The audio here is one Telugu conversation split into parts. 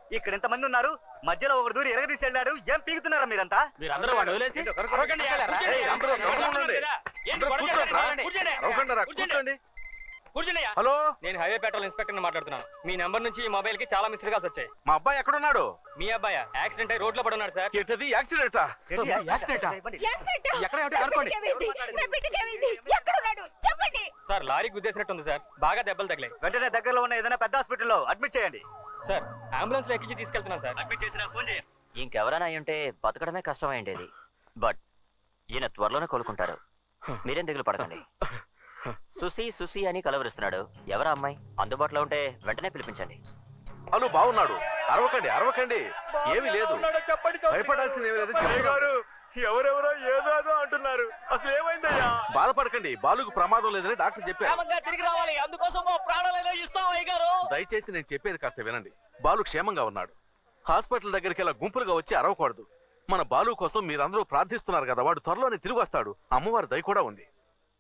ఇక్కడ ఇంతమంది ఉన్నారు మధ్యలో ఒకరు దూరి ఎరగదీసి వెళ్ళాడు ఏం పీకుతున్నారా మీరంతా మీరందరూ వాడిని వదిలేసి అరవకండి, కూర్చోండి. ఏయ్, అందరూ గమనంగా ఉండండి. ఏంటి అందరూ గొడవ కూర్చోండి రా. చేస్తున్నారండి? కూర్చోండి. అరవకండి రా, కూర్చోండి. కూర్చోండి కూర్చోండియ్యా. హలో నేను హైవే పెట్రోల్ ఇన్స్పెక్టర్ మాట్లాడుతున్నాను మీ నెంబర్ నుంచి ఈ మొబైల్ కి చాలా మిస్డ్ కాల్స్ వచ్చాయి మా అబ్బాయి ఎక్కడున్నాడు మీ అబ్బాయి యాక్సిడెంట్ అయి రోడ్ లో పడి ఉన్నాడు సార్ ఏంటది యాక్సిడెంటా యాక్సిడెంటా? యాక్సిడెంట్ ఎక్కడ ఏమిటి కనుక్కోండి. నా బిడ్డకి ఏమైంది? నా బిడ్డకి ఏమైంది? ఎక్కడున్నాడు చెప్పండి సార్ లారీ గుద్దేసినట్టుంది సార్ బాగా దెబ్బలు తగిలాయి వెంటనే దగ్గరలో ఉన్న ఏదైనా పెద్ద హాస్పిటల్లో అడ్మిట్ చేయండి సార్ అంబులెన్స్ లో ఎక్కించి తీసుకెళ్తున్నాను సార్ అడ్మిట్ చేసిన ఫోన్ చేయండి ఇంకెవరైనా అయి ఉంటే బతకడమే కష్టమైండేది బట్ ఈయన త్వరలోనే కోలుకుంటారు మీరేం దిగులు పడకండి సుసి సుసి అని కలవరిస్తున్నాడు ఎవరా అమ్మాయి అందుబాటులో ఉంటే వెంటనే పిలిపించండి హలో బాగున్నాడు అరవకండి అరవకండి ఏమీ లేదు భయపడాల్సింది ఏమీ లేదు చెప్తున్నాను. ఎవరెవరో ఏదో అంటున్నారు అసలు ఏమైందయ్యా బాధపడకండి బాలుకు ప్రమాదం లేదని డాక్టర్ చెప్పారు తిరిగి రావాలి అందుకోసం ప్రాణాలు ఇస్తాం అయ్యగారు దయచేసి నేను చెప్పేది కాస్త వినండి బాలు క్షేమంగా ఉన్నాడు హాస్పిటల్ దగ్గరికి ఇలా గుంపులుగా వచ్చి అరవకూడదు మన బాలు కోసం మీరందరూ ప్రార్థిస్తున్నారు కదా వాడు త్వరలోనే తిరిగి వస్తాడు అమ్మవారి దయ కూడా ఉంది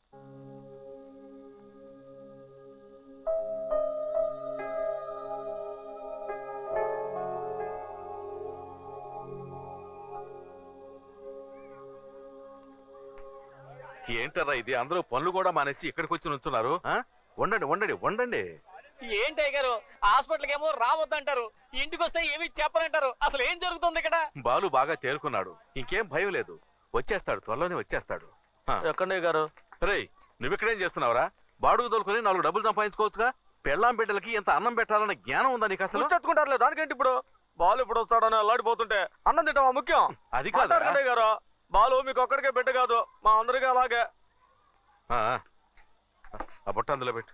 ఏంటరా ఇది అందరూ పనులు కూడా మానేసి ఇక్కడికి వచ్చి నుంచున్నారు ఆ? వండండి వండండి వండండి ఏంటి అయ్యగారు హాస్పిటల్ ఏమో రావద్దంటారు ఇంటికి వస్తే ఏమి చెప్పనంటారు అసలు ఏం జరుగుతుంది ఇక్కడ బాలు బాగా తేరుకున్నాడు ఇంకేం భయం లేదు వచ్చేస్తాడు త్వరలోనే వచ్చేస్తాడు ఎక్కడే గారు రేయ్ నువ్విక్కడేం చేస్తున్నావురా బాడుగు తోలుకొని నాలుగు డబ్బులు సంపాదించుకోవచ్చుగా పెళ్ళాం బిడ్డలకి ఎంత అన్నం పెట్టాలన్న జ్ఞానం ఉందా నీకు అసలు తెచ్చుకుంటారులే దానికేంటి ఇప్పుడు బాలు ఇప్పుడు వస్తాడని అల్లాడిపోతుంటే అన్నం తింటామా ముఖ్యం అది కాదు మాట్లాడకండి గారు బాలు మీకు ఒక్కడికే బిడ్డ కాదు మా అందరికీ అలాగే ఆ బుట్ట అందులో పెట్టు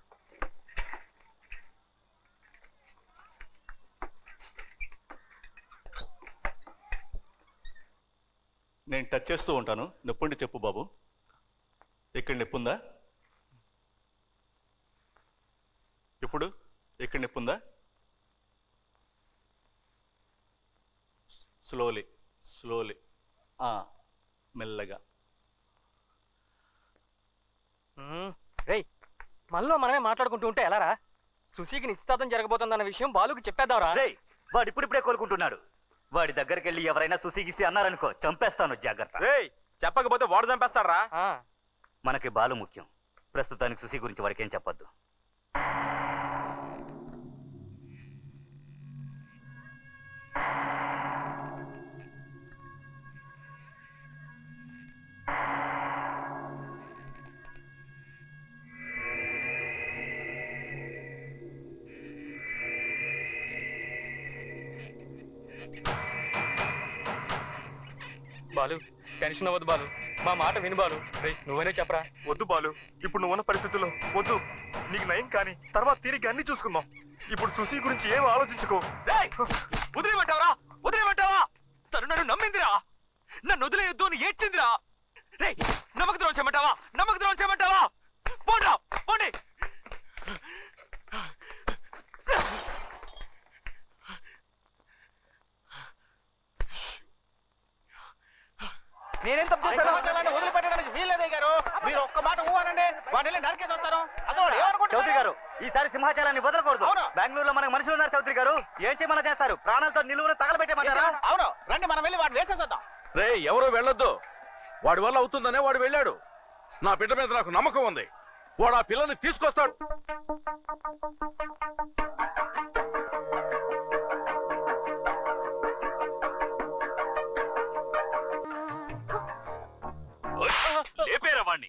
నేను టచ్ చేస్తూ ఉంటాను నొప్పుండి చెప్పు బాబు ఇక్కడ నొప్పి ఉందా ఇప్పుడు ఇక్కడ నొప్పి ఉందా స్లోలీ స్లోలీ మెల్లగా రేయ్ మనలో మనమే మాట్లాడుకుంటూ ఉంటే ఎలారా సుశీకి నిశ్చితార్థం జరగబోతుందన్న విషయం బాలుకి చెప్పేద్దాంరా రేయ్ వాడు ఇప్పుడిప్పుడే కోలుకుంటున్నాడు వాడి దగ్గరికి వెళ్ళి ఎవరైనా సుసిగిసి అన్నారనుకో చంపేస్తాను జాగ్రత్త రేయ్ చెప్పకపోతే వాడు చంపేస్తాడ్రా మనకి బాలు ముఖ్యం ప్రస్తుతానికి సుసి గురించి వాడికి ఏం చెప్పొద్దు బాలు టెన్షన్ అవ్వదు బాలు మా మాట విను బాలు రేయ్ నువ్వనే చెప్పరా వద్దు బాలు ఇప్పుడు నువ్వున్న పరిస్థితుల్లో వద్దు నీకు నయం కానీ తర్వాత తిరిగి అన్ని చూసుకుందాం ఇప్పుడు సుశీ గురించి ఏం ఆలోచించుకో వదిలేమంటావరా వదిలేమంటావా తను నన్ను నమ్మిందిరా నన్ను వదిలేయొద్దు అని ఏడ్చిందిరా రే నమ్మక ద్రోహం చేయమంటావా నమ్మక ద్రోహం చేయమంటావా పోండా పోండి నేనేం తప్పు చేశాను వదిలిపెట్టడానికి వీల్లేదే గారు మీరు ఒక్క మాట ఊహనండి వాడిని నరికేసి వస్తారు చౌదరి గారు ఈసారి సింహాచలాన్ని వదలకూడదు అవును. బెంగళూరులో మనకు మనుషులు ఉన్నారు చౌదరి గారు ఏం చేయమన్నా చేస్తారు ప్రాణాలతో నిలువున తగలబెట్టేమంటారా అవును రండి మనం వెళ్ళి వాడిని వేసేసొద్దాం రే ఎవరు వెళ్ళొద్దు వాడి వల్ల అవుతుందనే వాడు వెళ్ళాడు నా బిడ్డ మీద నాకు నమ్మకం ఉంది వాడు ఆ పిల్లని తీసుకొస్తాడు లేపేరా వాణ్ణి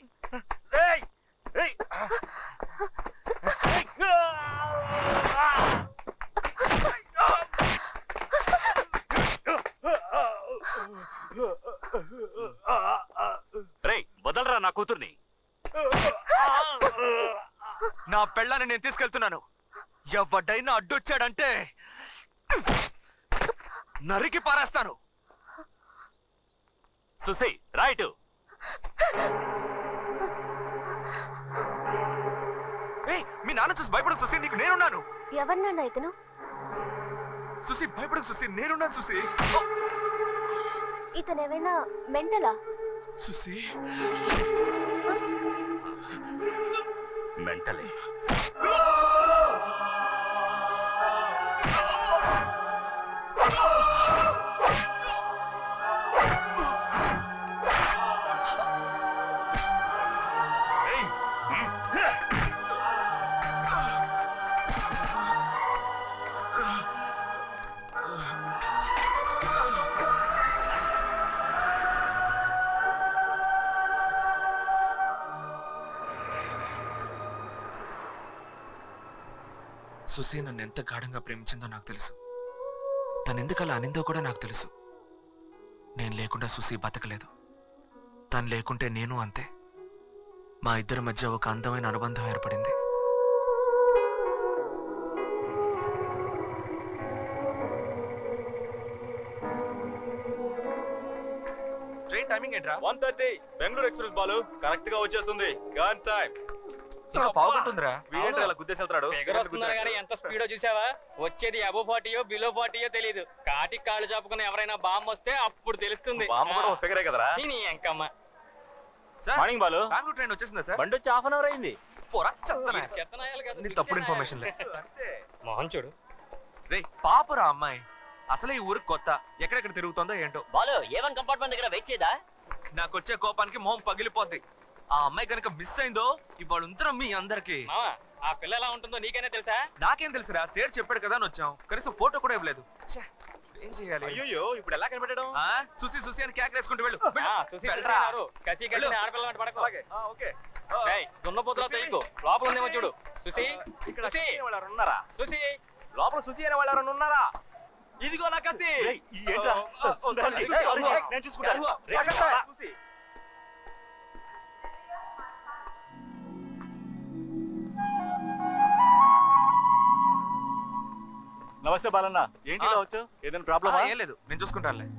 రేయ్ వదలరా నా కూతుర్ని నా పెళ్ళాన్ని నేను తీసుకెళ్తున్నాను ఎవడైనా అడ్డొచ్చాడంటే నరికి పారేస్తాను సుసి రైట్ ఏయ్, మీ నాన్న చూసి భయపడకు సుసి నీకు నేనున్నాను ఎవరినన్నా ఇతను సుసి భయపడకు సుసి నేనున్నాను సుసి ఇతనేమైనా మెంటలా సుసి సుసి నన్ను ఎంత గాఢంగా ప్రేమించిందో నాకు తెలుసు తను ఎందుకు అలా అనిందో కూడా నాకు తెలుసు నేను లేకుండా సుసి బతకలేదు తను లేకుంటే నేను అంతే మా ఇద్దరి మధ్య ఒక అందమైన అనుబంధం ఏర్పడింది ట్రైన్ టైమింగ్ ఏంట్రా one thirty Bengaluru express Balu correct గా వచ్చేస్తుంది గన్ టైం బాగుంటుందిరా వీడేంట్రా ఇలా గుద్దేసి వెళ్తాడు ఫిగర్ వస్తున్నారు కానీ ఎంత స్పీడో చూసావా వచ్చేది అబో ఫార్టీయో బిలో ఫార్టీయో తెలియదు కాటికి కాళ్ళు చాపుకుని ఎవరైనా బాంబు వస్తే అప్పుడు తెలుస్తుంది బామ్మ కూడా ఒక ఫిగరే కదరా చీ, నీ ఎంకమ్మ sir morning Balu Bengaluru train వచ్చేసిందా సార్ బండి వచ్చి హాఫ్ అన్ అవర్ అయింది పోరా చెత్తనా ఇది చెత్తనాయాలు కాదు, నీ తప్పుడు ఇన్ఫర్మేషన్ లే అంతే మొహం చూడు రే పాపరా అమ్మాయి అసలే ఈ ఊరికి కొత్త ఎక్కడెక్కడ తిరుగుతుందో ఏంటో బాలు ఏవన్ కంపార్ట్మెంట్ దగ్గర వెయిట్ చేయదా నాకు వచ్చే కోపానికి మొహం పగిలిపోద్ది ఆ అమ్మాయి కనుక మిస్ అయిందో ఇవాళ ఉంతరం మీ అందరికి మావా ఆ పిల్ల ఎలా ఉంటుందో నీకైనా తెలుసా నాకేం తెలుసురా సేర్ చెప్పాడు కదా అని వచ్చాం కనీసం ఫోటో కూడా ఇవ్వలేదు ఛే, ఏం చేయాలి అయ్యో ఇప్పుడు ఎలా కనిపెట్టడం ఆ, సుసి సుసి అని కేక్ వేసుకుంటూ వెళ్ళు ఆ, వెళ్ళు. సుసి వెళ్ళరా. సుసి కసి కసి వెళ్ళు. ఆడపిల్ల వెంట పడకు అలాగే ఆ, ఓకే ఆ, ఏయ్, దున్నపోతులా తెలియకు లోపల ఉందేమో చూడు సుసి ఇక్కడ సుసి సుసి వాళ్ళు ఎవరైనా ఉన్నారా సుసి లోపల సుసి అనే వాళ్ళు ఎవరైనా ఉన్నారా ఇదిగో నా కత్తి రేయ్, ఈ ఏంట్రా? ఆ, ఆ, ఓ, సారీ. రేయ్, అమ్మో. నేను చూసుకుంటాను. అమ్మో. రేయ్, పక్కన సుసి. నమస్తే బాలన్న ఏంటి ఆ. ఇలా వచ్చావు ఏదైనా ప్రాబ్లమా ఆ, ఏం లేదు నేను చూసుకుంటానులే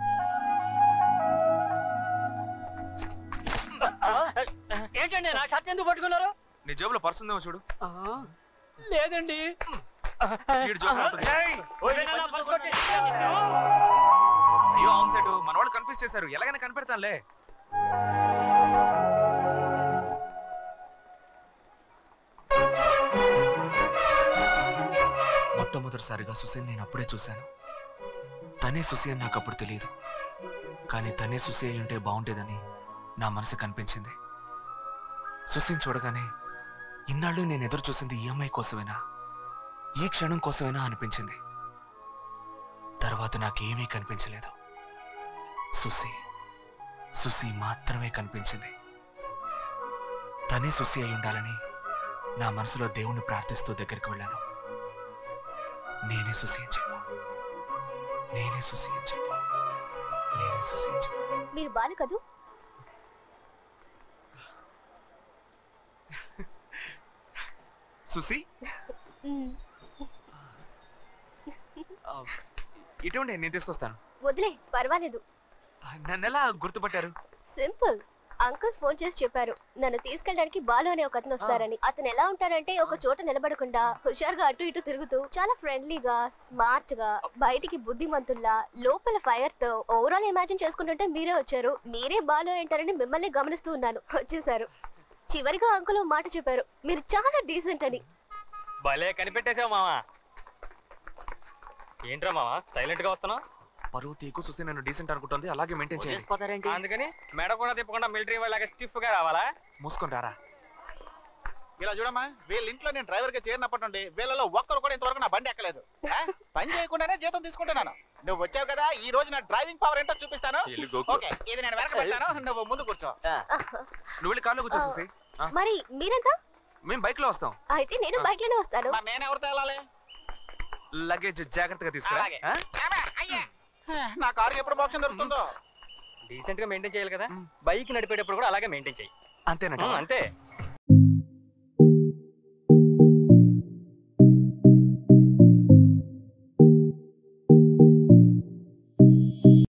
ఏంటండి నా షర్ట్ ఎందుకు పట్టుకున్నారు నీ జేబులో పర్స్ ఉందేమో చూడు లేదండి వీడి జోబులో ఉంటుంది. ఓయ్, ఏమైనా నా పర్స్ కొట్టి- అయ్యో అవును సెట్ మన వాళ్ళు కన్ఫ్యూజ్ చేశారు ఎలాగైనా కనిపెడతానులే మొట్టమొదటిసారిగా సుసేన్ నేను అప్పుడే చూశాను తనే సుసి అని నాకు అప్పుడు తెలియదు కానీ తనే సుసి అయి ఉంటే బాగుండేదని నా మనసు కనిపించింది సుసిని చూడగానే ఇన్నాళ్ళు నేను ఎదురు చూసింది ఈ అమ్మాయి కోసమేనా ఈ క్షణం కోసమేనా అనిపించింది తర్వాత నాకేమీ కనిపించలేదు సుసి సుసి మాత్రమే కనిపించింది తనే సుసి అయి ఉండాలని నా మనసులో దేవుణ్ణి ప్రార్థిస్తూ దగ్గరికి వెళ్ళాను నేనే సుసి అని చెప్పు నేనే సుసి అని చెప్పు నేనే సుసి అని చెప్పు మీరు బాలు కదూ సుసి మ్మ్. ఆ, ఇటువంటి నేను తీసుకొస్తాను వదిలే పర్వాలేదు ఆ, నన్ను ఎలా గుర్తుపట్టారు సింపుల్ అంకుల్ ఫోన్ చేసి చెప్పారు నన్ను తీసుకెళ్ళడానికి బాలు అనే ఒక అతను వస్తారని అతను ఎలా ఉంటారంటే ఒక చోట నిలబడకుండా హుషారుగా అటు ఇటు తిరుగుతూ చాలా ఫ్రెండ్లీగా స్మార్ట్ గా బయటికి బుద్ధిమంతుల్లా లోపల ఫైర్ తో ఓవరాల్ ఇమాజిన్ చేసుకుంటుంటే మీరే వచ్చారు మీరే బాలు ఏంటారని మిమ్మల్ని గమనిస్తూ ఉన్నాను వచ్చేసారు చివరిగా అంకుల్ ఓ మాట చెప్పారు మీరు చాలా డీసెంట్ అని భలే కనిపెట్టేశావు మావా ఏంట్రా మావా సైలెంట్ గా వస్తున్నావు పరువు తీకు చూస్తే నన్ను డీసెంట్ అనుకుంటుంది అలాగే మెయింటైన్ చేయండి వదిలేసిపోతారేంటి అందుకని మెడ కూడా తిప్పకుండా మిలిటరీ వాళ్ళగా స్టిఫ్ గా రావాలా మూసుకొని రారా ఇలా చూడమ్మా వీళ్ళ ఇంట్లో నేను డ్రైవర్ గా చేరినప్పటి నుండి వీళ్ళలో ఒక్కరు కూడా ఇంతవరకు నా బండి ఎక్కలేదు ఆ? పని చేయకుండానే జీతం తీసుకుంటున్నాను నువ్వు వచ్చావు కదా ఈ రోజు నా డ్రైవింగ్ పవర్ ఏంటో చూపిస్తాను ఇల్లు గోకు. ఓకే ఇది నేను వెనక పెడతాను నువ్వు ముందు కూర్చో నువ్వు వెళ్ళి కార్లో కూర్చో సుసి మరి మీరంతా మేము బైక్ లో వస్తాం అయితే నేను బైక్ లోనే వస్తాను మరి నేను ఎవరితో వెళ్ళాలి లగేజ్ జాగ్రత్తగా తీసుకురా అలాగే. ఆ? ఏమే? అయ్యే. నా కారు ఎప్పుడు మోక్షం దొరుకుతుందో డీసెంట్ గా మెయింటైన్ చేయాలి కదా మ్. బైక్ నడిపేటప్పుడు కూడా అలాగే మెయింటైన్ చేయి అంతేనా మ్, అంతే